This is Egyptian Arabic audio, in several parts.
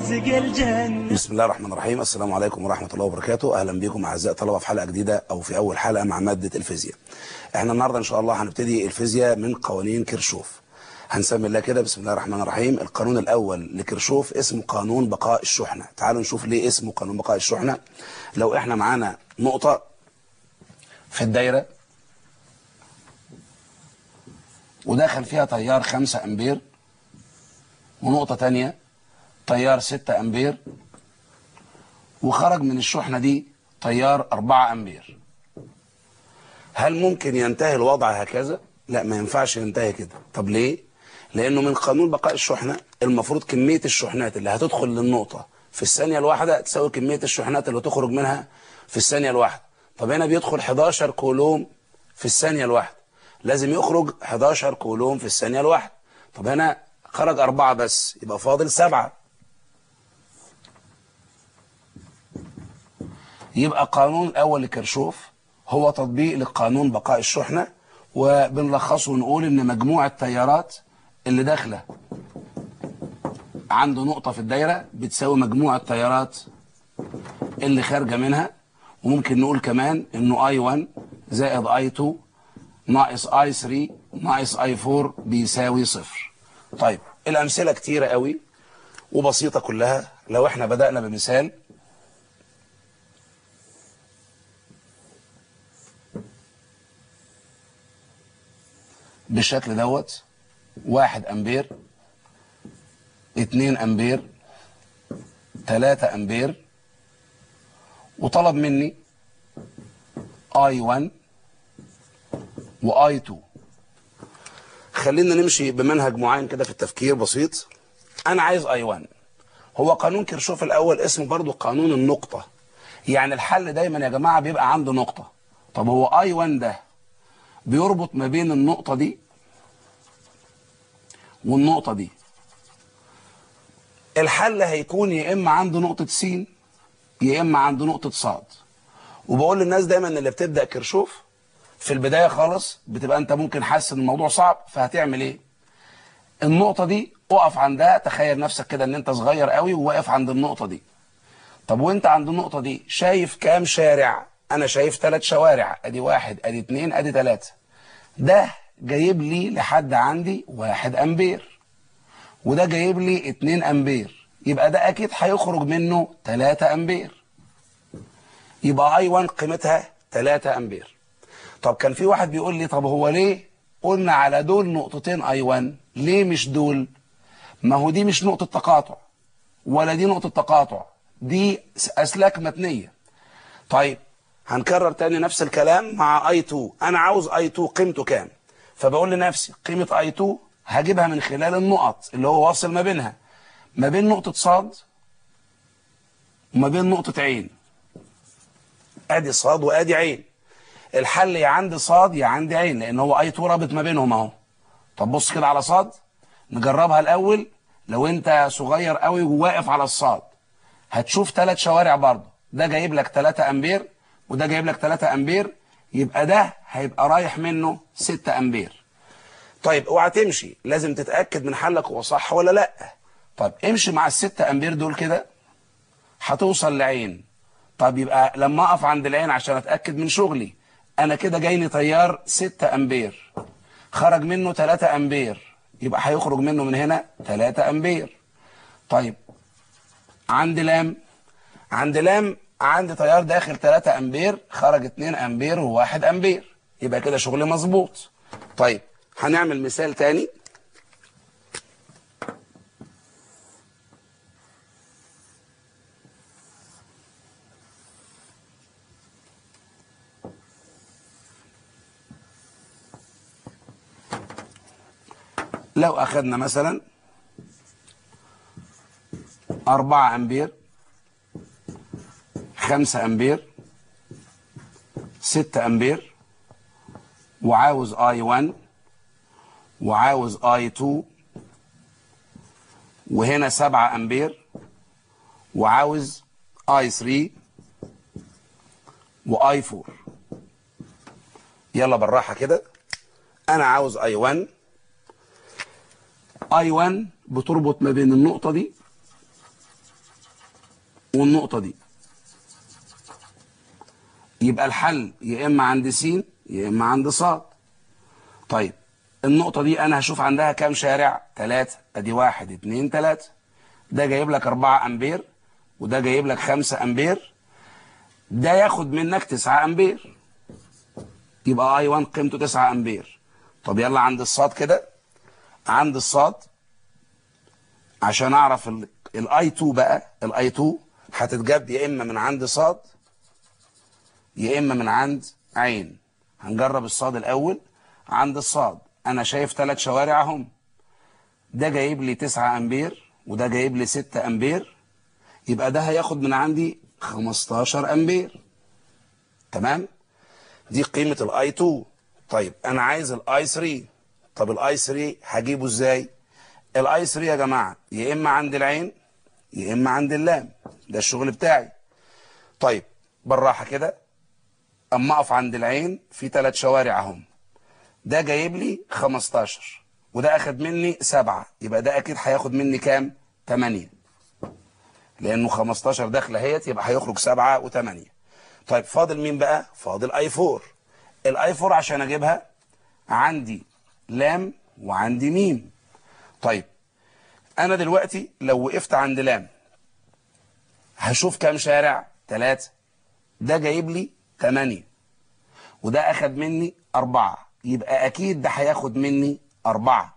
رزق الجنة بسم الله الرحمن الرحيم السلام عليكم ورحمة الله وبركاته أهلا بكم أعزائي الطلبة في حلقة جديدة أو في أول حلقة مع مادة الفيزياء احنا النهاردة إن شاء الله هنبتدي الفيزياء من قوانين كيرشوف هنسمي الله كده بسم الله الرحمن الرحيم القانون الأول لكيرشوف اسمه قانون بقاء الشحنة تعالوا نشوف ليه اسمه قانون بقاء الشحنة لو احنا معانا نقطة في الدايرة وداخل فيها تيار 5 أمبير ونقطة تانية تيار 6 أمبير وخرج من الشحنة دي تيار 4 أمبير هل ممكن ينتهي الوضع هكذا؟ لا ما ينفعش ينتهي كده طب ليه؟ لأنه من قانون بقاء الشحنة المفروض كمية الشحنات اللي هتدخل للنقطة في الثانية الواحدة تساوي كمية الشحنات اللي تخرج منها في الثانية الواحدة طب هنا بيدخل 11 كولوم في الثانية الواحدة لازم يخرج 11 كولوم في الثانية الواحدة طب هنا خرج أربعة بس يبقى فاضل سبعة يبقى قانون الأول لكرشوف هو تطبيق لقانون بقاء الشحنة وبنلخصه ونقول إن مجموع التيارات اللي داخلة عنده نقطة في الدايرة بتساوي مجموع التيارات اللي خارجة منها وممكن نقول كمان إنه I1 زائد I2 ناقص I3 ناقص I4 بيساوي صفر طيب الأمثلة كتيرة قوي وبسيطة كلها لو احنا بدأنا بمثال بالشكل دوت واحد أمبير اتنين أمبير تلاتة أمبير وطلب مني I1 و I2 خلينا نمشي بمنهج معين كده في التفكير بسيط انا عايز اي 1 هو قانون كيرشوف الاول اسمه برضو قانون النقطة يعني الحل دايما يا جماعة بيبقى عنده نقطة طب هو اي 1 ده بيربط ما بين النقطة دي والنقطة دي الحل هيكون يا اما عنده نقطة س يا اما عنده نقطة ص وبقول للناس دايما اللي بتبدأ كيرشوف في البداية خالص بتبقى انت ممكن حاسس ان الموضوع صعب فهتعمل ايه النقطة دي اقف عندها تخيل نفسك كده ان انت صغير قوي وواقف عند النقطة دي طب وانت عند النقطة دي شايف كام شارع انا شايف ثلاث شوارع ادي واحد ادي اتنين ادي تلاتة ده جايب لي لحد عندي واحد امبير وده جايب لي اتنين امبير يبقى ده اكيد هيخرج منه تلاتة امبير يبقى اي 1 قيمتها تلاتة امبير طب كان في واحد بيقول لي طب هو ليه قلنا على دول نقطتين اي 1 ليه مش دول ما هو دي مش نقطة تقاطع ولا دي نقطة تقاطع دي اسلاك متنية طيب هنكرر تاني نفس الكلام مع اي 2 انا عاوز اي 2 قيمته كام فبقول لنفسي قيمة اي 2 هجيبها من خلال النقط اللي هو واصل ما بينها ما بين نقطة صاد وما بين نقطة عين ادي صاد وادي عين الحل يا عند صاد يا عند عين لان هو اي 2 رابط ما بينهم اهو طب بص كده على صاد نجربها الاول لو انت صغير قوي وواقف على الصاد هتشوف ثلاث شوارع برضه ده جايب لك 3 امبير وده جايب لك 3 امبير يبقى ده هيبقى رايح منه 6 امبير طيب اوعى تمشي لازم تتاكد من حلك هو صح ولا لا طب امشي مع الستة امبير دول كده هتوصل لعين طب يبقى لما اقف عند العين عشان اتاكد من شغلي انا كده جايني تيار 6 امبير خرج منه 3 امبير يبقى هيخرج منه من هنا 3 امبير طيب عند لام عند لام عندي تيار داخل 3 امبير خرج 2 امبير و1 امبير يبقى كده شغلي مظبوط طيب هنعمل مثال تاني لو أخذنا مثلا أربعة أمبير خمسة أمبير ستة أمبير وعاوز اي 1 وعاوز اي 2 وهنا سبعة أمبير وعاوز اي 3 واي 4 يلا بالراحة كده أنا عاوز اي 1 اي 1 بتربط ما بين النقطة دي والنقطة دي يبقى الحل يا إما عند س يا إما عند ص طيب النقطة دي أنا هشوف عندها كام شارع تلاتة أدي واحد اتنين تلاتة ده جايب لك أربعة أمبير وده جايب لك خمسة أمبير ده ياخد منك تسعة أمبير يبقى اي 1 قيمته 9 أمبير طب يلا عند الصاد كده عند الصاد عشان أعرف الاي 2 بقى الاي 2 هتتجاب يا إما من عند صاد يا إما من عند عين هنجرب الصاد الأول عند الصاد أنا شايف ثلاث شوارع اهم ده جايب لي 9 أمبير وده جايب لي 6 أمبير يبقى ده هياخد من عندي 15 أمبير تمام دي قيمة الاي 2 طيب أنا عايز الاي 3 طب الاي 3 هجيبه ازاي الاي 3 يا جماعة يا إما عند العين يا إما عند اللام ده الشغل بتاعي طيب بالراحة كده اما اقف عند العين في ثلاث شوارع اهم ده جايب لي 15 وده اخد مني 7 يبقى ده اكيد هياخد مني كام 8 لانه 15 داخله اهيت يبقى هيخرج 7 و8 طيب فاضل مين بقى فاضل اي 4 الاي 4 عشان اجيبها عندي لام وعندي ميم طيب انا دلوقتي لو وقفت عند لام هشوف كام شارع 3 ده جايب لي 8 وده اخد مني 4 يبقى اكيد ده هياخد مني 4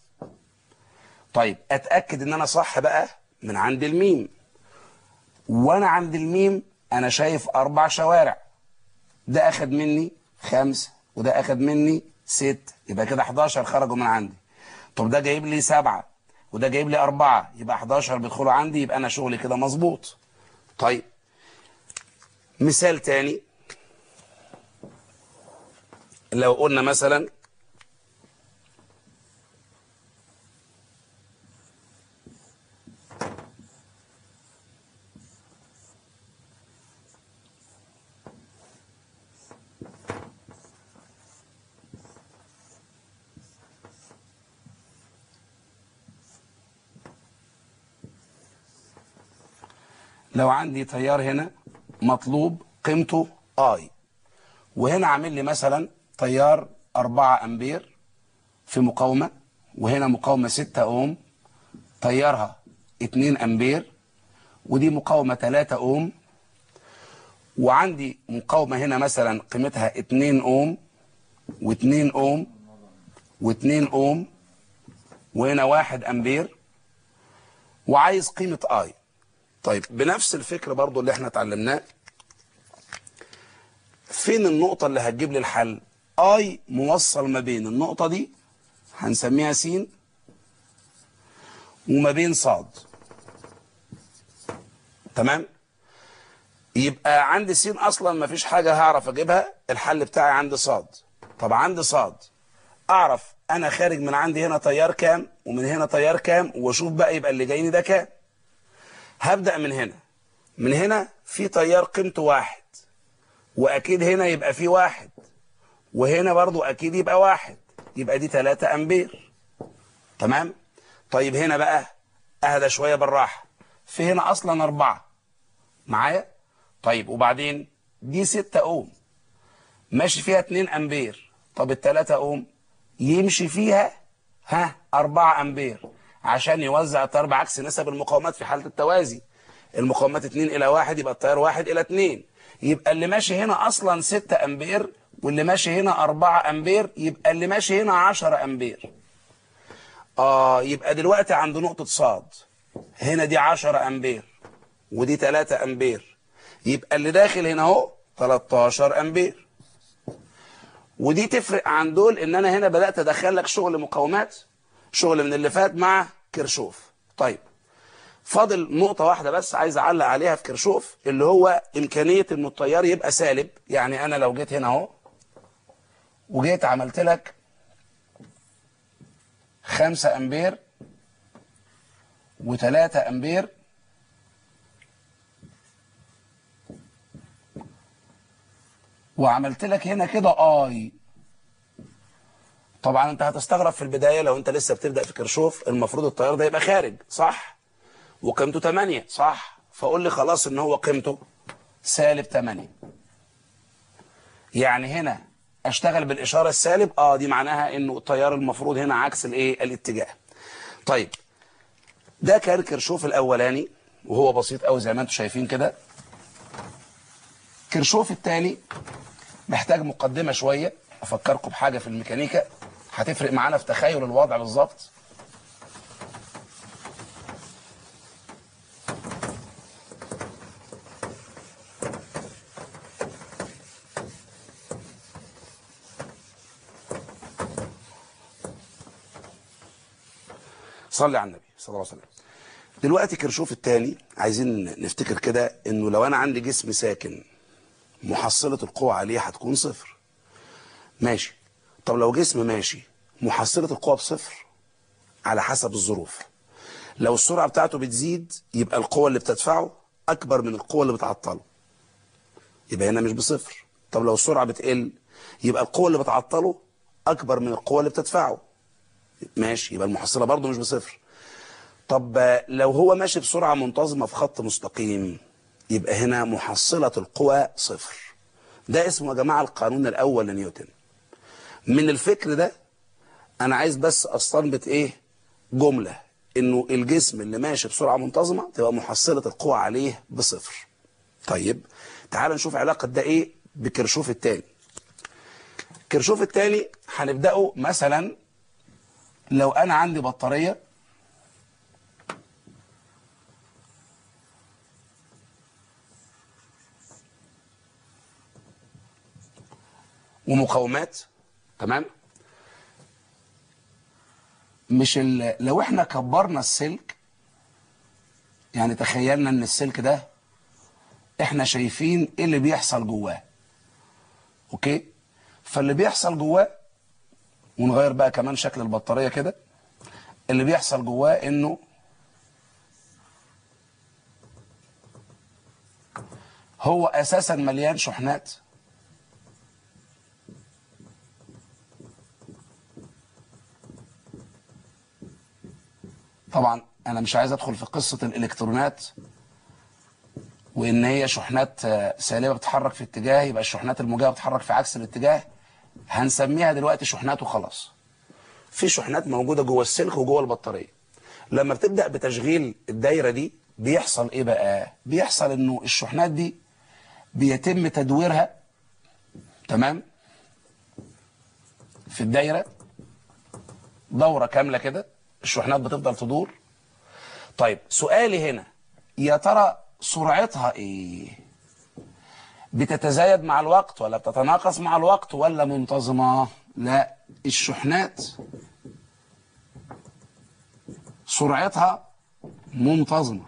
طيب اتاكد ان انا صح بقى من عند الميم وانا عند الميم انا شايف اربع شوارع ده اخد مني خمسة وده اخد مني ست يبقى كده 11 خرجوا من عندي طب ده جايب لي سبعة وده جايب لي أربعة يبقى 11 بيدخلوا عندي يبقى أنا شغلي كده مظبوط طيب مثال تاني لو قلنا مثلا لو عندي تيار هنا مطلوب قيمته اي وهنا عامل لي مثلا تيار 4 امبير في مقاومة وهنا مقاومة 6 اوم تيارها 2 امبير ودي مقاومة 3 اوم وعندي مقاومة هنا مثلا قيمتها 2 اوم و2 اوم و2 اوم وهنا 1 امبير وعايز قيمة اي طيب بنفس الفكر برضو اللي احنا اتعلمناه فين النقطة اللي هتجيب لي الحل اي موصل ما بين النقطة دي هنسميها س وما بين صاد تمام يبقى عند س اصلا ما فيش حاجة هعرف اجيبها الحل بتاعي عند صاد طب عند صاد اعرف انا خارج من عندي هنا تيار كام ومن هنا تيار كام واشوف بقى يبقى اللي جايني ده كام هبدأ من هنا من هنا في تيار قيمته واحد واكيد هنا يبقى في واحد وهنا برضو اكيد يبقى واحد يبقى دي 3 امبير تمام طيب هنا بقى اهدى شوية بالراحة في هنا اصلا اربعة معايا طيب وبعدين دي 6 اوم ماشي فيها 2 امبير طب التلاتة اوم يمشي فيها ها 4 امبير عشان يوزع التيار بعكس نسب المقاومات في حالة التوازي المقاومات 2 الى 1 يبقى التيار 1 الى 2 يبقى اللي ماشي هنا اصلا 6 امبير واللي ماشي هنا 4 امبير يبقى اللي ماشي هنا 10 امبير اه يبقى دلوقتي عند نقطة صاد هنا دي 10 امبير ودي 3 امبير يبقى اللي داخل هنا اهو 13 امبير ودي تفرق عن دول ان انا هنا بدأت ادخل لك شغل مقاومات شغل من اللي فات مع كرشوف طيب فاضل نقطة واحدة بس عايز اعلق عليها في كرشوف اللي هو امكانية ان التيار يبقى سالب يعني انا لو جيت هنا اهو وجيت عملت لك خمسة امبير وتلاتة امبير وعملت لك هنا كده اي طبعا انت هتستغرب في البداية لو انت لسه بتبدأ في كرشوف المفروض التيار ده يبقى خارج صح وقيمته 8 صح فقول لي خلاص ان هو قيمته سالب 8 يعني هنا اشتغل بالاشاره السالب اه دي معناها انه التيار المفروض هنا عكس الايه الاتجاه طيب ده كان كرشوف الاولاني وهو بسيط قوي زي ما انتم شايفين كده كرشوف الثاني محتاج مقدمه شويه افكركم بحاجه في الميكانيكا هتفرق معانا في تخيل الوضع بالظبط صلي على النبي صلى الله عليه وسلم دلوقتي كرشوف الثاني عايزين نفتكر كده انه لو انا عندي جسم ساكن محصلة القوة عليه هتكون صفر ماشي طب لو جسم ماشي محصلة القوة بصفر على حسب الظروف لو السرعة بتاعته بتزيد يبقى القوة اللي بتدفعه أكبر من القوة اللي بتعطله يبقى هنا مش بصفر طب لو السرعة بتقل يبقى القوة اللي بتعطله أكبر من القوة اللي بتدفعه ماشي يبقى المحصلة برضه مش بصفر طب لو هو ماشي بسرعة منتظمة في خط مستقيم يبقى هنا محصلة القوى صفر ده اسمه يا جماعة القانون الأول لنيوتن من الفكر ده أنا عايز بس أستنبط إيه جملة إنه الجسم اللي ماشي بسرعة منتظمة تبقى محصلة القوى عليه بصفر طيب تعال نشوف علاقة ده إيه بكرشوف التاني كرشوف التاني هنبدأه مثلا لو أنا عندي بطارية ومقاومات تمام مش ال... لو احنا كبرنا السلك يعني تخيلنا ان السلك ده احنا شايفين ايه اللي بيحصل جواه اوكي فاللي بيحصل جواه ونغير بقى كمان شكل البطارية كده اللي بيحصل جواه انه هو اساسا مليان شحنات طبعا انا مش عايز ادخل في قصة الالكترونات وان هي شحنات سالبة بتتحرك في اتجاه يبقى الشحنات الموجبة بتتحرك في عكس الاتجاه هنسميها دلوقتي شحنات وخلاص في شحنات موجودة جوه السلك وجوه البطارية لما بتبدأ بتشغيل الدايرة دي بيحصل ايه بقى بيحصل انه الشحنات دي بيتم تدويرها تمام في الدايرة دورة كاملة كده الشحنات بتفضل تدور طيب سؤالي هنا يا ترى سرعتها ايه بتتزايد مع الوقت ولا بتتناقص مع الوقت ولا منتظمة لا الشحنات سرعتها منتظمة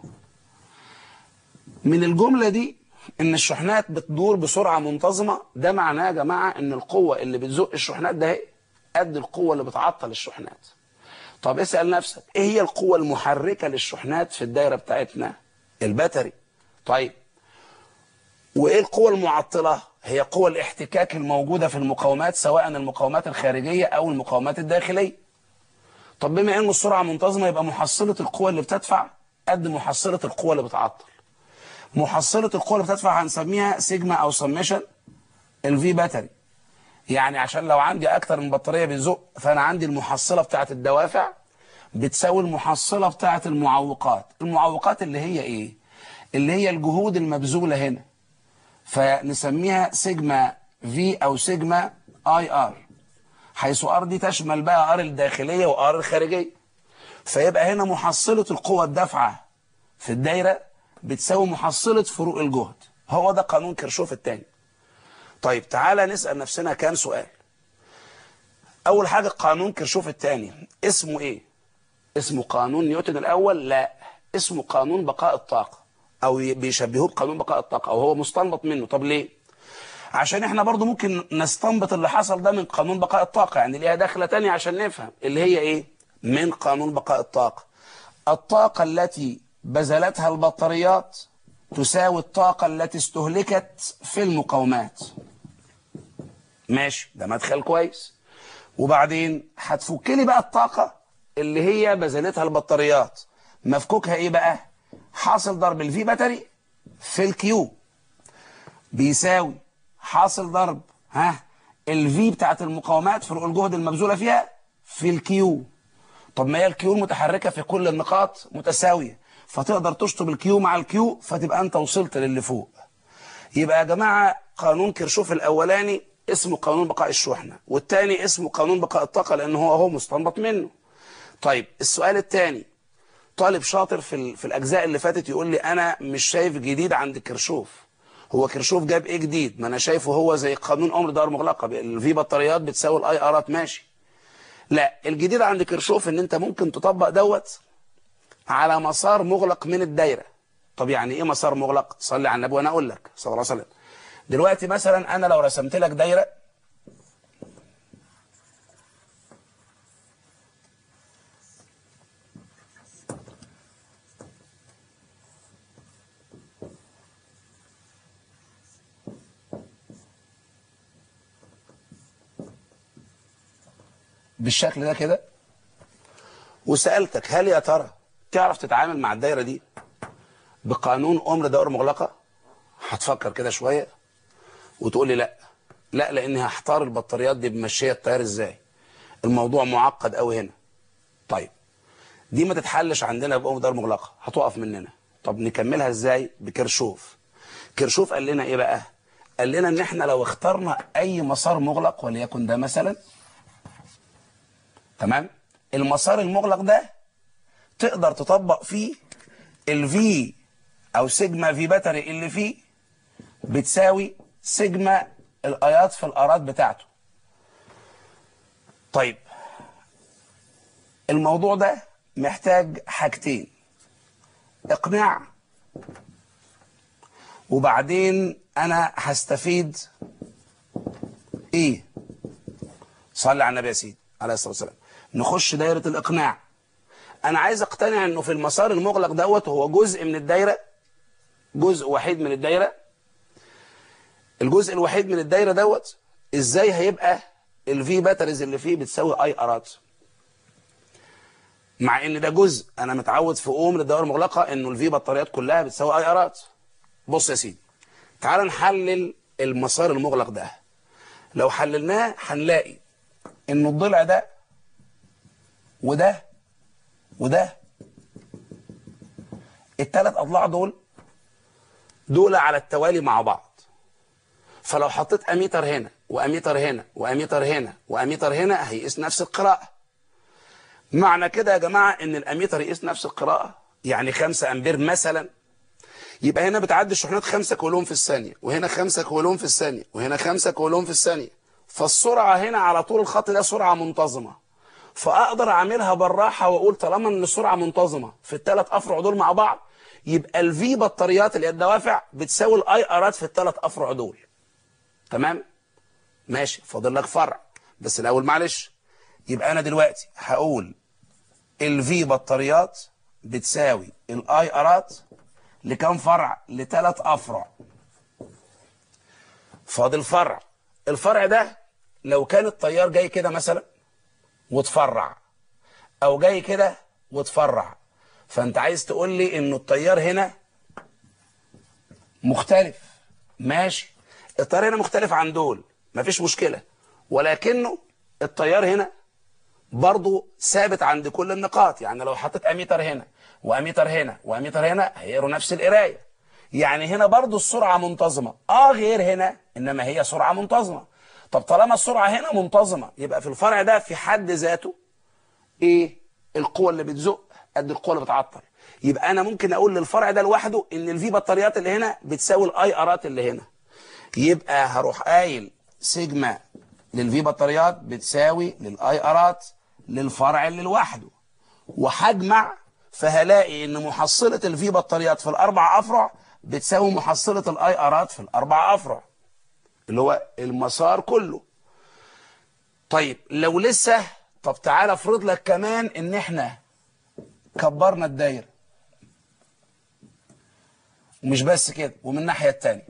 من الجملة دي ان الشحنات بتدور بسرعة منتظمة ده معناه يا جماعة ان القوة اللي بتزق الشحنات ده قد القوة اللي بتعطل الشحنات طب اسأل نفسك ايه هي القوة المحركة للشحنات في الدايرة بتاعتنا الباتري طيب وايه القوة المعطلة هي قوة الاحتكاك الموجودة في المقاومات سواء المقاومات الخارجية او المقاومات الداخلية طب بما ان السرعة منتظمة يبقى محصلة القوة اللي بتدفع قد محصلة القوة اللي بتعطل محصلة القوة اللي بتدفع هنسميها سيجما او سميشن الفي باتري يعني عشان لو عندي اكتر من بطارية بيزق فانا عندي المحصلة بتاعت الدوافع بتساوي المحصلة بتاعت المعوقات المعوقات اللي هي ايه اللي هي الجهود المبذولة هنا فنسميها سيجما في او سيجما اي ار حيث ار دي تشمل بقى ار الداخلية وار الخارجية فيبقى هنا محصلة القوة الدافعة في الدايرة بتساوي محصلة فروق الجهد هو ده قانون كرشوف الثاني طيب تعالى نسأل نفسنا كام سؤال أول حاجة قانون كرشوف الثاني اسمه إيه اسمه قانون نيوتن الأول لا اسمه قانون بقاء الطاقة أو بيشبهوه بقانون بقاء الطاقة أو هو مستنبط منه طب ليه عشان احنا برضو ممكن نستنبط اللي حصل ده من قانون بقاء الطاقة يعني ليها دخلة تانية عشان نفهم اللي هي ايه من قانون بقاء الطاقة الطاقة التي بذلتها البطاريات تساوي الطاقة التي استهلكت في المقاومات ماشي ده مدخل كويس وبعدين هتفك لي بقى الطاقة اللي هي بذلتها البطاريات مفكوكها ايه بقى حاصل ضرب الفي باتري في الكيو بيساوي حاصل ضرب ها الفي بتاعت المقاومات فروق الجهد المبذوله فيها في الكيو طب ما هي الكيو المتحركه في كل النقاط متساويه فتقدر تشطب الكيو مع الكيو فتبقى انت وصلت للي فوق يبقى يا جماعه قانون كيرشوف الاولاني اسمه قانون بقاء الشحنه والثاني اسمه قانون بقاء الطاقه لان هو هو مستنبط منه طيب السؤال الثاني طالب شاطر في ال... في الاجزاء اللي فاتت يقول لي انا مش شايف جديد عند كيرشوف هو كيرشوف جاب ايه جديد ما انا شايفه هو زي قانون امر دار مغلقه الفي بطاريات بتساوي الاي ارات ماشي لا الجديد عند كيرشوف ان انت ممكن تطبق دوت على مسار مغلق من الدايره طب يعني ايه مسار مغلق صلي على النبي وانا اقول لك صلى الله عليه وسلم دلوقتي مثلا انا لو رسمت لك دايره بالشكل ده كده وسألتك هل يا ترى تعرف تتعامل مع الدايرة دي بقانون أمر دائرة مغلقة هتفكر كده شوية وتقول لي لا لا لأني هحتار البطاريات دي بمشية التيار ازاي الموضوع معقد قوي هنا طيب دي ما تتحلش عندنا بأمر دائرة مغلقة هتقف مننا طب نكملها ازاي بكرشوف كرشوف قال لنا ايه بقى قال لنا ان احنا لو اخترنا اي مسار مغلق وليكن ده مثلا تمام المسار المغلق ده تقدر تطبق فيه الفي او سيجما في باتري اللي فيه بتساوي سيجما الايات في الارات بتاعته طيب الموضوع ده محتاج حاجتين اقناع وبعدين انا هستفيد ايه صلي على النبي يا سيدي عليه الصلاه والسلام نخش دايره الاقناع انا عايز اقتنع انه في المسار المغلق دوت هو جزء من الدايره جزء وحيد من الدايره الجزء الوحيد من الدايره دوت ازاي هيبقى الفي باتريز اللي فيه بتساوي اي ارات مع ان ده جزء انا متعود في اوم للدوائر المغلقه انه الفي بطاريات كلها بتساوي اي ارات بص يا سيدي تعال نحلل المسار المغلق ده لو حللناه هنلاقي ان الضلع ده وده وده الثلاث اضلاع دول دول على التوالي مع بعض فلو حطيت اميتر هنا واميتر هنا واميتر هنا واميتر هنا هيقيس نفس القراءه معنى كده يا جماعه ان الاميتر يقيس نفس القراءه يعني 5 امبير مثلا يبقى هنا بتعدي الشحنات 5 كولوم في الثانيه وهنا 5 كولوم في الثانيه وهنا 5 كولوم في الثانيه فالسرعه هنا على طول الخط ده سرعه منتظمه فاقدر اعملها بالراحه واقول طالما ان السرعه منتظمه في الثلاث افرع دول مع بعض يبقى الفي بطاريات اللي هي الدوافع بتساوي الاي ارات في الثلاث افرع دول تمام ماشي فاضل لك فرع بس الاول معلش يبقى انا دلوقتي هقول الفي بطاريات بتساوي الاي ارات لكم فرع لثلاث افرع فاضل فرع الفرع ده لو كان التيار جاي كده مثلا وتفرع او جاي كده وتفرع فانت عايز تقول لي انه التيار هنا مختلف ماشي التيار هنا مختلف عن دول مفيش مشكلة ولكنه التيار هنا برضو ثابت عند كل النقاط يعني لو حطيت اميتر هنا واميتر هنا واميتر هنا هيقروا نفس القرايه يعني هنا برضو السرعه منتظمه اه غير هنا انما هي سرعه منتظمه طب طالما السرعه هنا منتظمه يبقى في الفرع ده في حد ذاته ايه القوه اللي بتزق قد القوه اللي بتعطل يبقى انا ممكن اقول للفرع ده لوحده ان الفي بطاريات اللي هنا بتساوي الاي ارات اللي هنا يبقى هروح قايل سيجما للفي بطاريات بتساوي للاي ارات للفرع اللي لوحده وهجمع فهلاقي ان محصله الفي بطاريات في الاربع افرع بتساوي محصله الاي ارات في الاربع افرع اللي هو المسار كله طيب لو لسه طب تعالى افرض لك كمان ان احنا كبرنا الدايره ومش بس كده ومن الناحيه الثانيه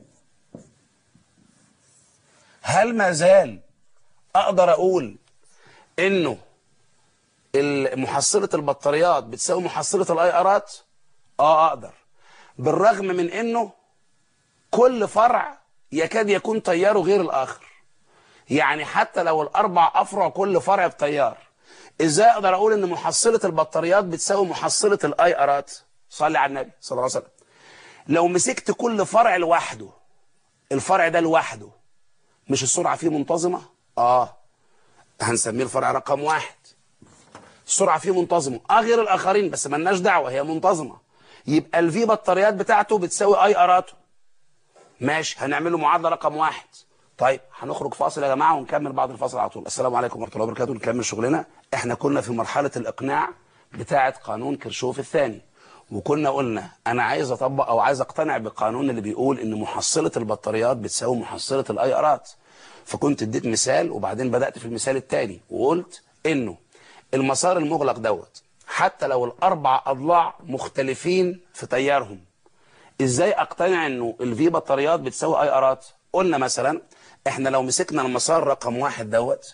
هل ما زال اقدر اقول انه محصله البطاريات بتساوي محصله الاي ارات اه اقدر بالرغم من انه كل فرع يكاد يكون تياره غير الاخر يعني حتى لو الاربع افرع كل فرع بتيار ازاي اقدر اقول ان محصله البطاريات بتساوي محصله الاي ارات صلي على النبي صلى الله عليه وسلم لو مسكت كل فرع لوحده الفرع ده لوحده مش السرعه فيه منتظمه اه هنسميه الفرع رقم واحد السرعه فيه منتظمه اه غير الاخرين بس ملناش دعوه هي منتظمه يبقى الفي بطاريات بتاعته بتساوي اي اراته ماشي هنعمل له معادله رقم واحد طيب هنخرج فاصل يا جماعه ونكمل بعد الفاصل على طول السلام عليكم ورحمه الله وبركاته نكمل شغلنا احنا كنا في مرحله الاقناع بتاعه قانون كرشوف الثاني وكنا قلنا انا عايز اطبق او عايز اقتنع بالقانون اللي بيقول ان محصله البطاريات بتساوي محصله الاي ارات فكنت اديت مثال وبعدين بدات في المثال الثاني وقلت انه المسار المغلق دوت حتى لو الاربع اضلاع مختلفين في تيارهم ازاي اقتنع انه الفي بطاريات بتساوي اي ارات قلنا مثلا احنا لو مسكنا المسار رقم واحد دوت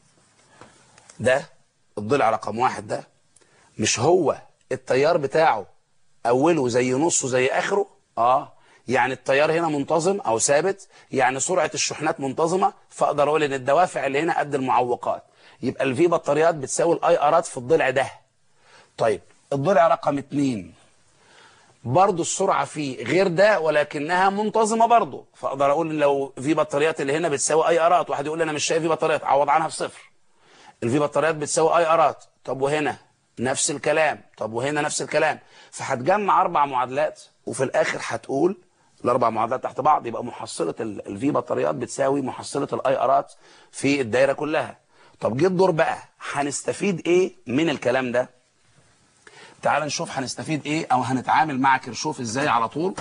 ده الضلع رقم واحد ده مش هو التيار بتاعه اوله زي نصه زي اخره اه يعني التيار هنا منتظم او ثابت يعني سرعه الشحنات منتظمه فاقدر اقول ان الدوافع اللي هنا قد المعوقات يبقى الفي بطاريات بتساوي الاي ارات في الضلع ده طيب الضلع رقم اتنين برضه السرعة فيه غير ده ولكنها منتظمة برضه فأقدر أقول إن لو في بطاريات اللي هنا بتساوي أي أرات واحد يقول لي أنا مش شايف في بطاريات عوض عنها بصفر الفي بطاريات بتساوي أي أرات طب وهنا نفس الكلام طب وهنا نفس الكلام فهتجمع أربع معادلات وفي الآخر هتقول الأربع معادلات تحت بعض يبقى محصلة الفي بطاريات بتساوي محصلة الأي أرات في الدايرة كلها طب جه الدور بقى هنستفيد إيه من الكلام ده تعال نشوف هنستفيد ايه او هنتعامل مع كرشوف ازاي على طول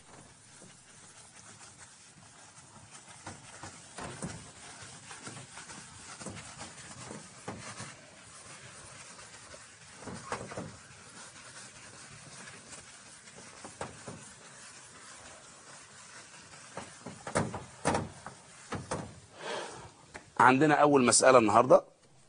عندنا اول مسألة النهاردة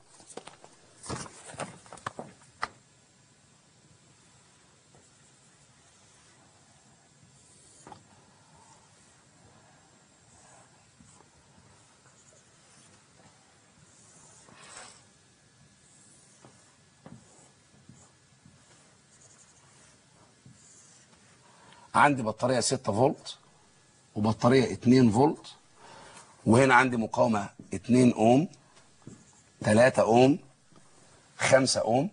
عندي بطارية 6 فولت وبطارية 2 فولت وهنا عندي مقاومة 2 اوم 3 اوم 5 اوم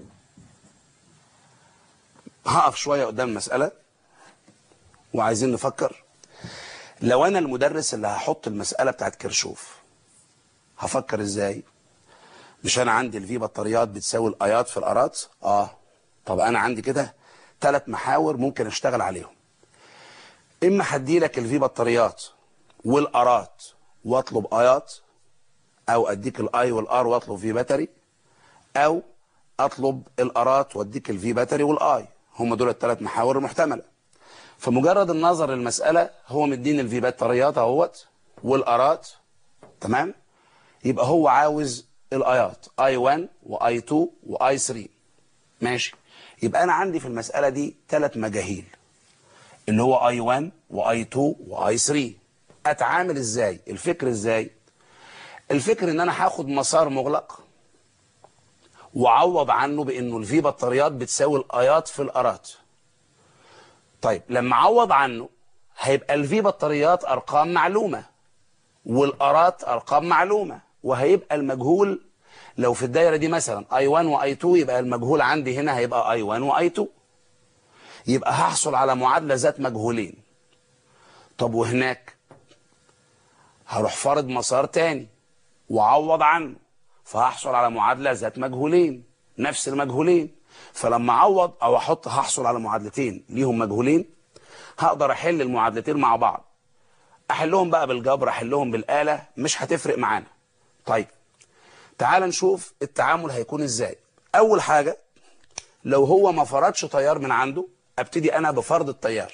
هقف شوية قدام المسألة وعايزين نفكر لو انا المدرس اللي هحط المسألة بتاعت كرشوف هفكر ازاي مش انا عندي الفي بطاريات بتساوي الايات في الارات اه طب انا عندي كده ثلاث محاور ممكن اشتغل عليهم اما هدي لك الفي بطاريات والارات واطلب ايات او اديك الاي والار واطلب في باتري او اطلب الارات واديك الفي باتري والاي هم دول الثلاث محاور المحتمله فمجرد النظر للمساله هو مديني الفي بطاريات اهوت والارات تمام يبقى هو عاوز الايات اي 1 واي 2 واي 3 ماشي يبقى انا عندي في المساله دي ثلاث مجاهيل اللي هو اي 1 واي 2 واي 3 اتعامل ازاي الفكر ازاي الفكر ان انا هاخد مسار مغلق وعوض عنه بانه الفي بطاريات بتساوي الايات في الارات طيب لما اعوض عنه هيبقى الفي بطاريات ارقام معلومه والارات ارقام معلومه وهيبقى المجهول لو في الدايره دي مثلا اي 1 واي 2 يبقى المجهول عندي هنا هيبقى اي 1 واي 2 يبقى هحصل على معادله ذات مجهولين طب وهناك هروح فرض مسار تاني وعوض عنه فهحصل على معادله ذات مجهولين نفس المجهولين فلما اعوض او احط هحصل على معادلتين ليهم مجهولين هقدر احل المعادلتين مع بعض احلهم بقى بالجبر احلهم بالاله مش هتفرق معانا طيب تعال نشوف التعامل هيكون ازاي اول حاجه لو هو ما فرضش تيار من عنده ابتدي انا بفرض التيار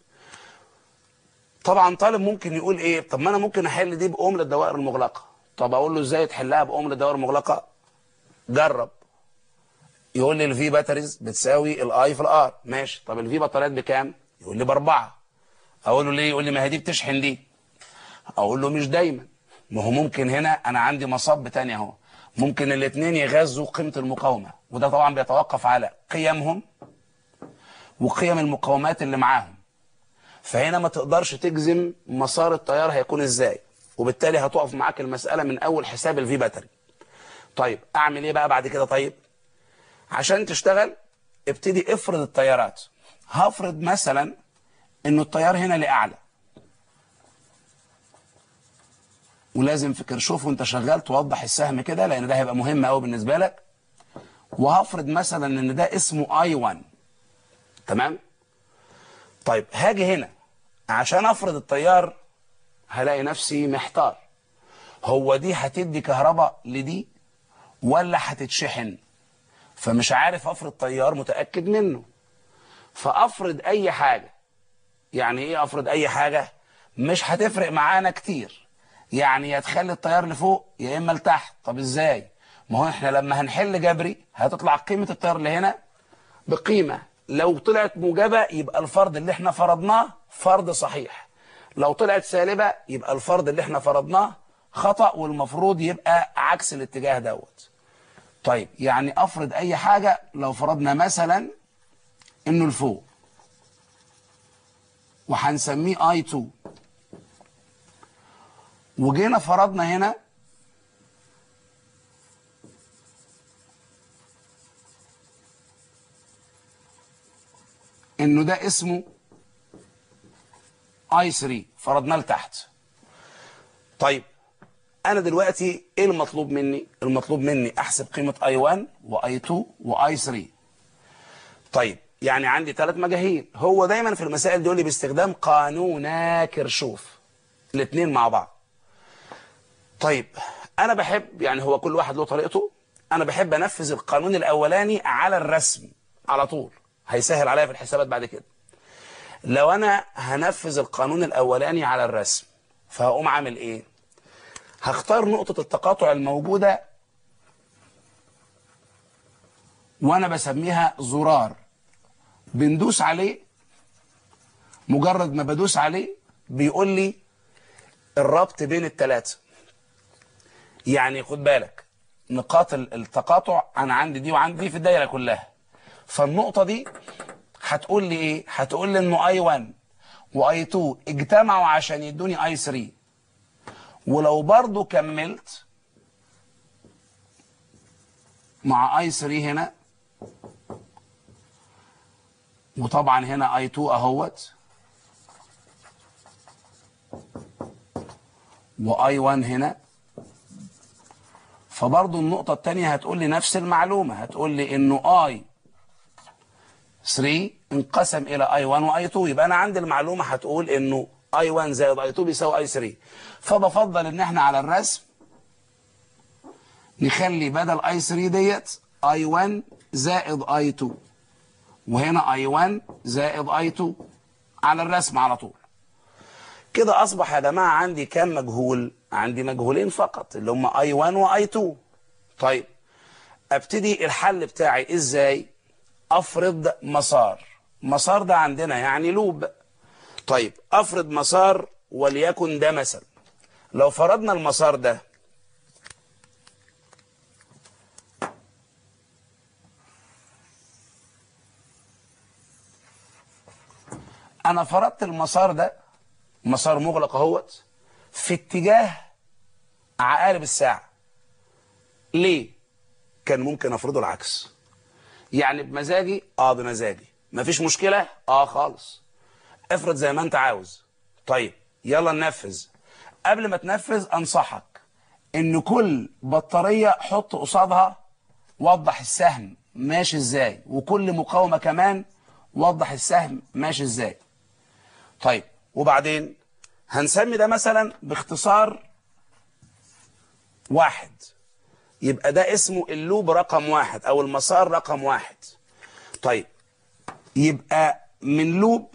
طبعا طالب ممكن يقول ايه طب ما انا ممكن احل دي باوم للدوائر المغلقه طب اقول له ازاي تحلها باوم للدوائر المغلقه جرب يقول لي الفي باتريز بتساوي الاي في الار ماشي طب الفي بطاريات بكام يقول لي باربعة اقول له ليه يقول لي ما هي دي بتشحن دي اقول له مش دايما ما هو ممكن هنا انا عندي مصب تاني اهو ممكن الاثنين يغذوا قيمة المقاومة وده طبعا بيتوقف على قيمهم وقيم المقاومات اللي معاهم فهنا ما تقدرش تجزم مسار التيار هيكون ازاي وبالتالي هتقف معاك المسألة من اول حساب الفي باتري طيب اعمل ايه بقى بعد كده طيب عشان تشتغل ابتدي افرض التيارات هفرض مثلا انه التيار هنا لاعلى ولازم في كرشوف وانت شغال توضح السهم كده لان ده هيبقى مهم قوي بالنسبه لك وهفرض مثلا ان ده اسمه اي 1 تمام طيب هاجي هنا عشان افرض التيار هلاقي نفسي محتار هو دي هتدي كهرباء لدي ولا هتتشحن فمش عارف افرض تيار متاكد منه فافرض اي حاجه يعني ايه افرض اي حاجه مش هتفرق معانا كتير يعني يا تخلي التيار لفوق يا اما لتحت طب ازاي ما هو احنا لما هنحل جبري هتطلع قيمه التيار اللي هنا بقيمه لو طلعت موجبه يبقى الفرض اللي احنا فرضناه فرض صحيح لو طلعت سالبه يبقى الفرض اللي احنا فرضناه خطا والمفروض يبقى عكس الاتجاه دوت طيب يعني افرض اي حاجه لو فرضنا مثلا انه لفوق وهنسميه اي 2 وجينا فرضنا هنا انه ده اسمه اي 3 فرضناه لتحت طيب انا دلوقتي ايه المطلوب مني المطلوب مني احسب قيمه اي 1 واي 2 واي 3 طيب يعني عندي ثلاث مجاهيل هو دايما في المسائل دي يقول لي باستخدام قانون كرشوف الاثنين مع بعض طيب انا بحب يعني هو كل واحد له طريقته انا بحب انفذ القانون الاولاني على الرسم على طول هيسهل عليا في الحسابات بعد كده لو انا هنفذ القانون الاولاني على الرسم فهقوم عامل ايه هختار نقطة التقاطع الموجودة وانا بسميها زرار بندوس عليه مجرد ما بدوس عليه بيقول لي الربط بين الثلاثة يعني خد بالك نقاط التقاطع انا عندي دي وعندي دي في الدايره كلها فالنقطه دي هتقول لي ايه هتقول لي انه اي 1 واي 2 اجتمعوا عشان يدوني اي 3 ولو برضو كملت مع اي 3 هنا وطبعا هنا اي 2 اهوت واي 1 هنا فبرضه النقطة التانية هتقول لي نفس المعلومة هتقول لي انه اي 3 انقسم الى اي 1 واي 2 يبقى انا عندي المعلومة هتقول انه اي 1 زائد اي 2 بيساوي اي 3 فبفضل ان احنا على الرسم نخلي بدل اي 3 ديت اي 1 زائد اي 2 وهنا اي 1 زائد اي 2 على الرسم على طول كده اصبح يا جماعه عندي كام مجهول عندي مجهولين فقط اللي هم اي 1 واي 2 طيب ابتدي الحل بتاعي ازاي افرض مسار مسار ده عندنا يعني لوب طيب افرض مسار وليكن ده مثلا لو فرضنا المسار ده انا فرضت المسار ده مسار مغلق اهوت في اتجاه عقارب الساعة ليه كان ممكن افرضه العكس يعني بمزاجي اه بمزاجي مفيش مشكلة اه خالص افرض زي ما انت عاوز طيب يلا ننفذ قبل ما تنفذ انصحك ان كل بطارية حط قصادها وضح السهم ماشي ازاي وكل مقاومة كمان وضح السهم ماشي ازاي طيب وبعدين هنسمي ده مثلا باختصار واحد يبقى ده اسمه اللوب رقم واحد او المسار رقم واحد طيب يبقى من لوب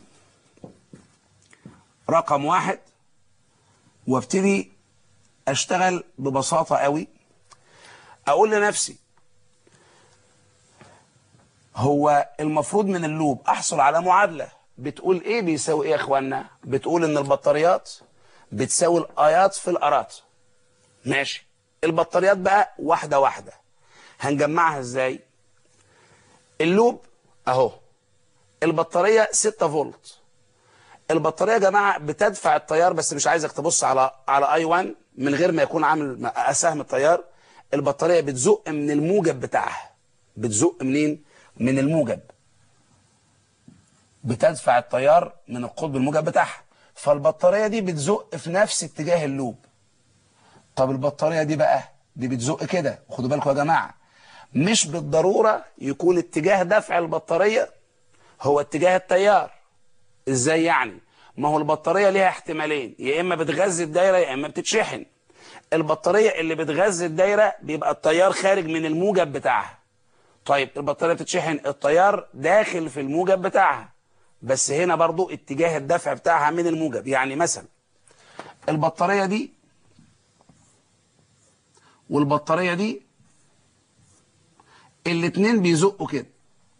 رقم واحد وابتدي اشتغل ببساطة قوي اقول لنفسي هو المفروض من اللوب احصل على معادلة بتقول ايه بيساوي ايه يا اخوانا بتقول ان البطاريات بتساوي الايات في الارات ماشي البطاريات بقى واحدة واحدة هنجمعها ازاي اللوب اهو البطارية 6 فولت البطارية يا جماعة بتدفع التيار بس مش عايزك تبص على على اي 1 من غير ما يكون عامل سهم التيار البطارية بتزق من الموجب بتاعها بتزق منين من الموجب بتدفع التيار من القطب الموجب بتاعها فالبطارية دي بتزق في نفس اتجاه اللوب طب البطارية دي بقى دي بتزق كده خدوا بالكم يا جماعة مش بالضرورة يكون اتجاه دفع البطارية هو اتجاه التيار ازاي يعني ما هو البطارية ليها احتمالين يا اما بتغذي الدايرة يا اما بتتشحن البطارية اللي بتغذي الدايرة بيبقى التيار خارج من الموجب بتاعها طيب البطارية بتتشحن التيار داخل في الموجب بتاعها بس هنا برضو اتجاه الدفع بتاعها من الموجب يعني مثلا البطارية دي والبطارية دي الاتنين بيزقوا كده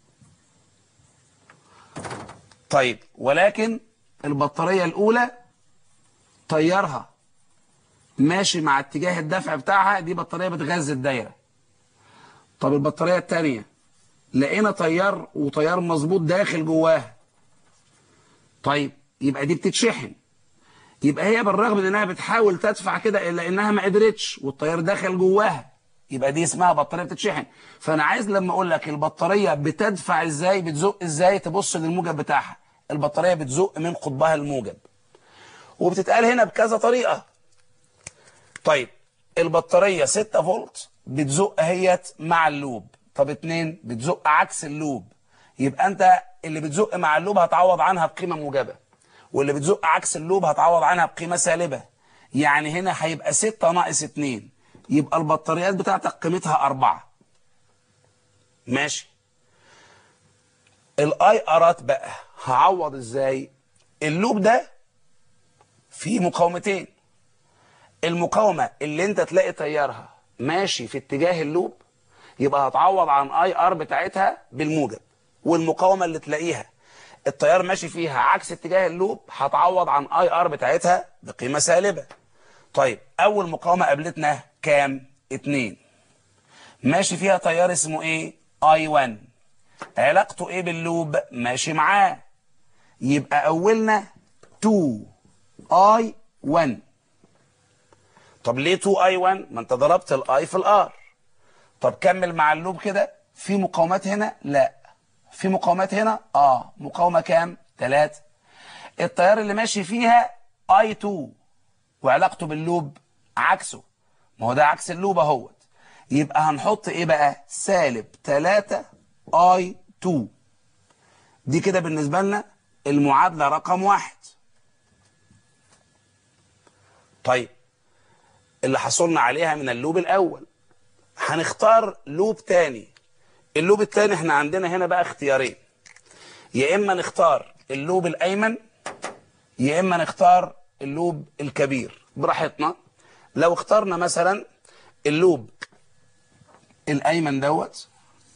طيب ولكن البطارية الأولى تيارها ماشي مع اتجاه الدفع بتاعها دي بطارية بتغذي الدايرة طب البطارية التانية لقينا تيار وتيار مظبوط داخل جواها طيب يبقى دي بتتشحن يبقى هي بالرغم من انها بتحاول تدفع كده الا انها ما قدرتش والتيار دخل جواها يبقى دي اسمها بطاريه بتتشحن فانا عايز لما اقول لك البطاريه بتدفع ازاي بتزق ازاي تبص للموجب بتاعها البطاريه بتزق من قطبها الموجب وبتتقال هنا بكذا طريقه طيب البطاريه 6 فولت بتزق اهيت مع اللوب طب اتنين بتزق عكس اللوب يبقى انت اللي بتزق مع اللوب هتعوض عنها بقيمه موجبه واللي بتزق عكس اللوب هتعوض عنها بقيمه سالبه يعني هنا هيبقى 6 ناقص 2 يبقى البطاريات بتاعتك قيمتها 4 ماشي الاي ارات بقى هعوض ازاي اللوب ده فيه مقاومتين المقاومه اللي انت تلاقي تيارها ماشي في اتجاه اللوب يبقى هتعوض عن اي ار بتاعتها بالموجب والمقاومه اللي تلاقيها التيار ماشي فيها عكس اتجاه اللوب هتعوض عن اي ار بتاعتها بقيمه سالبه طيب اول مقاومه قابلتنا كام 2 ماشي فيها تيار اسمه ايه اي 1 علاقته ايه باللوب ماشي معاه يبقى اولنا 2 اي 1 طب ليه 2 اي 1 ما انت ضربت الاي في الار طب كمل مع اللوب كده في مقاومات هنا لا في مقاومات هنا اه مقاومه كام 3 التيار اللي ماشي فيها اي 2 وعلاقته باللوب عكسه ما هو ده عكس اللوب اهوت يبقى هنحط ايه بقى سالب 3 اي 2 دي كده بالنسبه لنا المعادله رقم واحد طيب اللي حصلنا عليها من اللوب الاول هنختار لوب تاني اللوب التاني احنا عندنا هنا بقى اختيارين يا اما نختار اللوب الايمن يا اما نختار اللوب الكبير براحتنا لو اخترنا مثلا اللوب الايمن دوت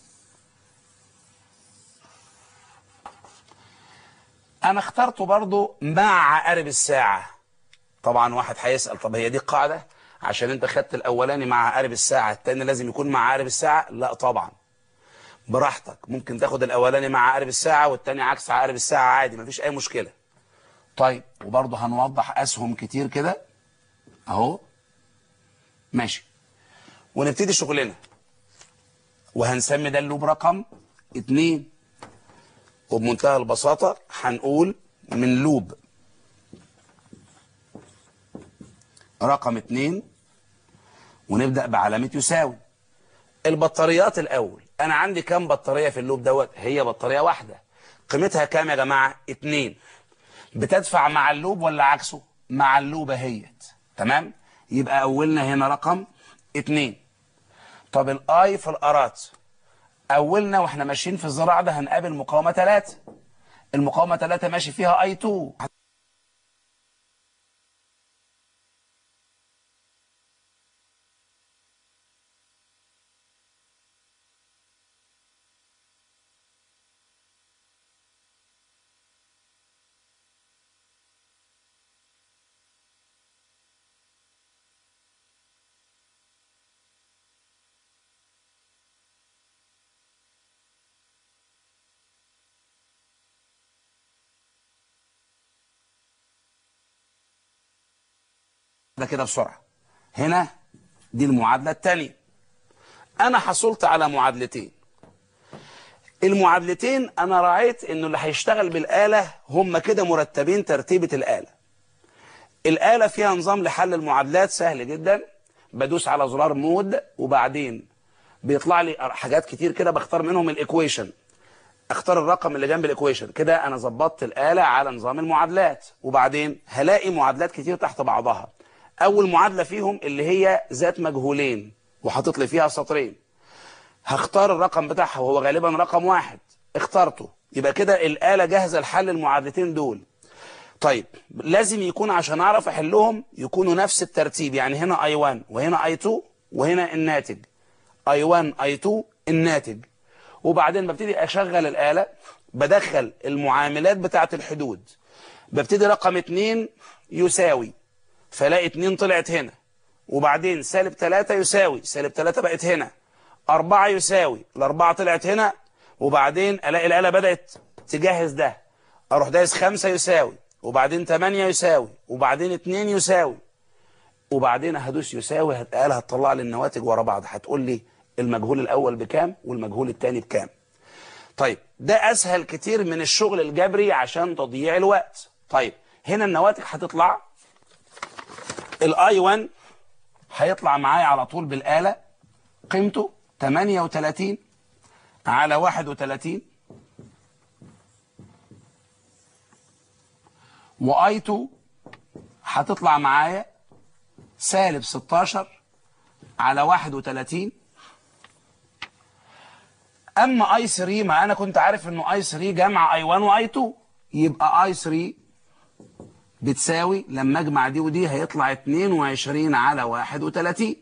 انا اخترته برضو مع عقارب الساعة طبعا واحد هيسأل طب هي دي قاعدة عشان انت خدت الاولاني مع عقارب الساعة التاني لازم يكون مع عقارب الساعة لا طبعا براحتك ممكن تاخد الاولاني مع عقارب الساعة والتاني عكس عقارب الساعة عادي مفيش اي مشكلة طيب وبرضه هنوضح اسهم كتير كده اهو ماشي ونبتدي شغلنا وهنسمي ده اللوب رقم اتنين وبمنتهى البساطة هنقول من لوب رقم اتنين ونبدأ بعلامة يساوي البطاريات الأول أنا عندي كام بطارية في اللوب دوت هي بطارية واحدة قيمتها كام يا جماعة اتنين بتدفع مع اللوب ولا عكسه مع اللوب اهيت تمام يبقى أولنا هنا رقم اتنين طب الآي في الأرات أولنا وإحنا ماشيين في الزراعة ده هنقابل مقاومة 3 المقاومة 3 ماشي فيها اي 2 ده كده بسرعة هنا دي المعادلة الثانية أنا حصلت على معادلتين المعادلتين أنا راعيت إنه اللي هيشتغل بالآلة هم كده مرتبين ترتيبة الآلة الآلة فيها نظام لحل المعادلات سهل جدا بدوس على زرار مود وبعدين بيطلع لي حاجات كتير كده بختار منهم الايكويشن اختار الرقم اللي جنب الايكويشن كده انا ظبطت الآلة على نظام المعادلات وبعدين هلاقي معادلات كتير تحت بعضها اول معادلة فيهم اللي هي ذات مجهولين وحاطط لي فيها سطرين هختار الرقم بتاعها وهو غالبا رقم واحد اخترته يبقى كده الآلة جاهزة لحل المعادلتين دول طيب لازم يكون عشان اعرف احلهم يكونوا نفس الترتيب يعني هنا I1 وهنا I2 وهنا الناتج I1 I2 الناتج وبعدين ببتدي اشغل الآلة بدخل المعاملات بتاعة الحدود ببتدي رقم 2 يساوي فلاقي 2 طلعت هنا وبعدين سالب 3 يساوي سالب 3 بقت هنا 4 يساوي الأربعة طلعت هنا وبعدين الاقي الآلة بدأت تجهز ده اروح دايس 5 يساوي وبعدين 8 يساوي وبعدين 2 يساوي وبعدين هدوس يساوي الآلة هتطلع لي النواتج ورا بعض هتقول لي المجهول الأول بكام والمجهول الثاني بكام طيب ده أسهل كتير من الشغل الجبري عشان تضييع الوقت طيب هنا النواتج هتطلع الاي 1 هيطلع معايا على طول بالآلة قيمته 38 على 31 واي 2 هتطلع معايا سالب 16 على 31 اما اي 3 ما انا كنت عارف انه اي 3 جمع اي 1 واي 2 يبقى اي 3 بتساوي لما اجمع دي ودي هيطلع 22 على 31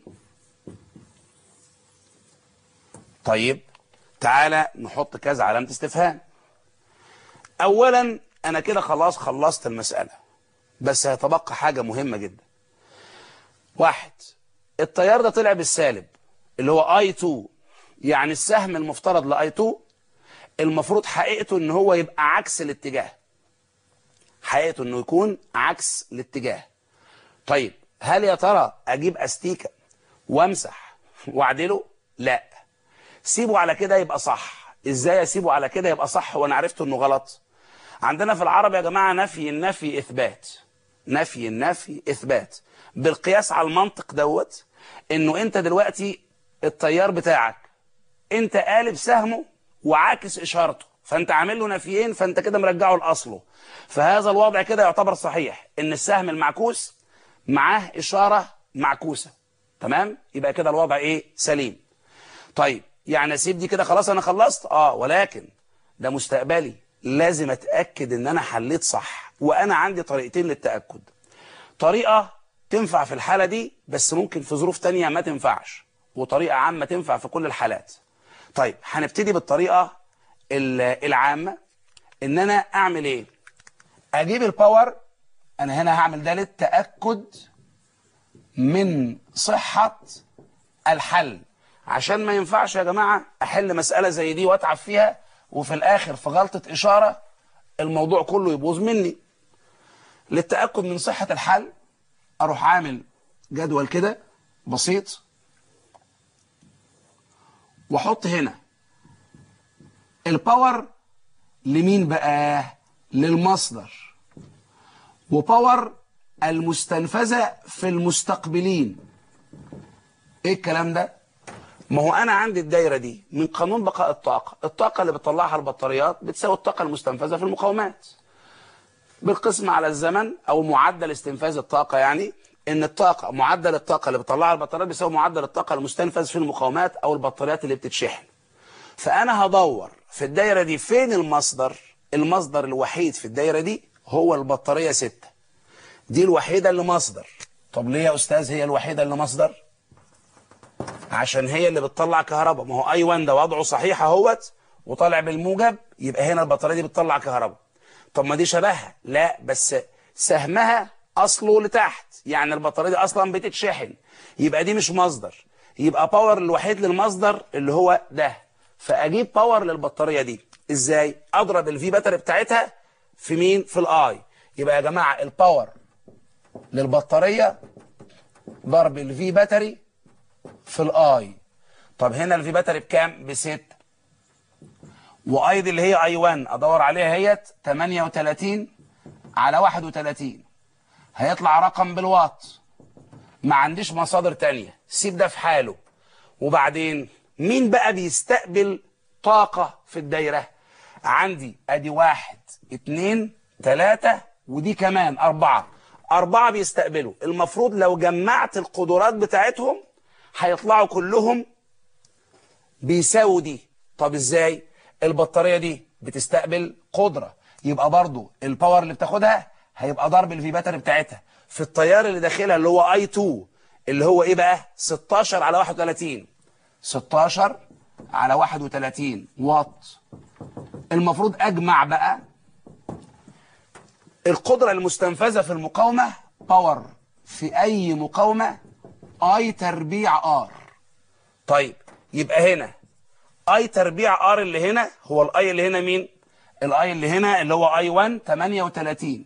طيب تعالى نحط كذا علامة استفهام اولا انا كده خلاص خلصت المسألة بس هيتبقى حاجة مهمة جدا واحد التيار ده طلع بالسالب اللي هو اي 2 يعني السهم المفترض لاي 2 المفروض حقيقته ان هو يبقى عكس الاتجاه حقيقته انه يكون عكس الاتجاه طيب هل يا ترى اجيب استيكة وامسح واعدله لا سيبه على كده يبقى صح ازاي اسيبه على كده يبقى صح وانا عرفت انه غلط عندنا في العرب يا جماعة نفي النفي إثبات نفي النفي إثبات بالقياس على المنطق دوت إنه أنت دلوقتي التيار بتاعك أنت قالب سهمه وعاكس إشارته فأنت عامل له نفيين فأنت كده مرجعه لأصله فهذا الوضع كده يعتبر صحيح إن السهم المعكوس معاه إشارة معكوسة تمام يبقى كده الوضع إيه سليم طيب يعني أسيب دي كده خلاص أنا خلصت آه ولكن ده مستقبلي لازم اتأكد ان انا حليت صح وانا عندي طريقتين للتأكد طريقة تنفع في الحالة دي بس ممكن في ظروف تانية ما تنفعش وطريقة عامة تنفع في كل الحالات طيب هنبتدي بالطريقة العامة ان انا اعمل ايه اجيب الباور انا هنا هعمل ده للتأكد من صحة الحل عشان ما ينفعش يا جماعة احل مسألة زي دي واتعب فيها وفي الاخر في غلطة اشارة الموضوع كله يبوظ مني للتأكد من صحة الحل اروح عامل جدول كده بسيط واحط هنا الباور لمين بقى للمصدر وباور المستنفذة في المستقبلين ايه الكلام ده ما هو انا عندي الدايره دي من قانون بقاء الطاقه الطاقه اللي بتطلعها البطاريات بتساوي الطاقه المستنفذه في المقاومات بالقسم على الزمن او معدل استنفاذ الطاقه يعني ان الطاقه معدل الطاقه اللي بتطلعها البطاريات بيساوي معدل الطاقه المستنفذ في المقاومات او البطاريات اللي بتتشحن فانا هدور في الدايره دي فين المصدر المصدر الوحيد في الدايره دي هو البطاريه 6 دي الوحيده اللي مصدر طب ليه يا استاذ هي الوحيده اللي مصدر عشان هي اللي بتطلع كهرباء ما هو اي 1 ده وضعه صحيح اهوت وطالع بالموجب يبقى هنا البطاريه دي بتطلع كهرباء طب ما دي شبهها لا بس سهمها اصله لتحت يعني البطاريه دي اصلا بتتشحن يبقى دي مش مصدر يبقى باور الوحيد للمصدر اللي هو ده فاجيب باور للبطاريه دي ازاي اضرب الفي باتري بتاعتها في مين في الاي يبقى يا جماعه الباور للبطاريه ضرب الفي باتري في الاي طب هنا الفي باتري بكام بستة واي دي اللي هي اي 1 ادور عليها هيت 38 على 31 هيطلع رقم بالوات ما عنديش مصادر تانية سيب ده في حاله وبعدين مين بقى بيستقبل طاقة في الدايرة عندي ادي واحد اتنين تلاتة ودي كمان اربعة اربعة بيستقبلوا المفروض لو جمعت القدرات بتاعتهم هيطلعوا كلهم بيساووا دي طب ازاي البطارية دي بتستقبل قدرة يبقى برضو الباور اللي بتاخدها هيبقى ضرب الفي باتري بتاعتها في التيار اللي داخلها اللي هو اي 2 اللي هو ايه بقى 16 على 31 16 على 31 واط المفروض اجمع بقى القدرة المستنفذة في المقاومة باور في اي مقاومة اي تربيع ار طيب يبقى هنا اي تربيع ار اللي هنا هو الاي اللي هنا مين الاي اللي هنا اللي هو اي 1 38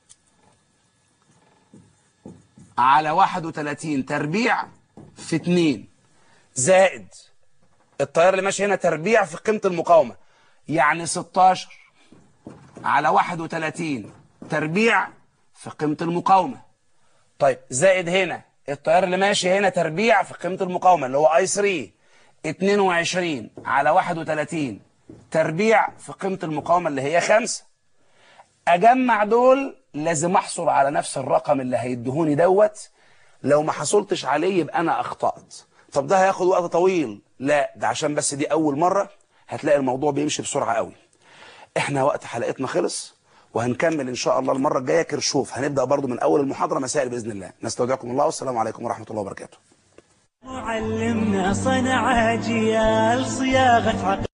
على 31 تربيع في 2 زائد التيار اللي ماشي هنا تربيع في قيمة المقاومة يعني 16 على 31 تربيع في قيمة المقاومة طيب زائد هنا التيار اللي ماشي هنا تربيع في قيمة المقاومة اللي هو اي 3 22 على 31 تربيع في قيمة المقاومة اللي هي 5 اجمع دول لازم احصل على نفس الرقم اللي هيدهوني دوت لو ما حصلتش عليه يبقى انا اخطأت طب ده هياخد وقت طويل لا ده عشان بس دي اول مرة هتلاقي الموضوع بيمشي بسرعة قوي احنا وقت حلقتنا خلص وهنكمل ان شاء الله المرة الجاية كرشوف هنبدأ برضو من اول المحاضرة مسائل بإذن الله نستودعكم الله والسلام عليكم ورحمة الله وبركاته معلمنا صنع أجيال صياغة عقل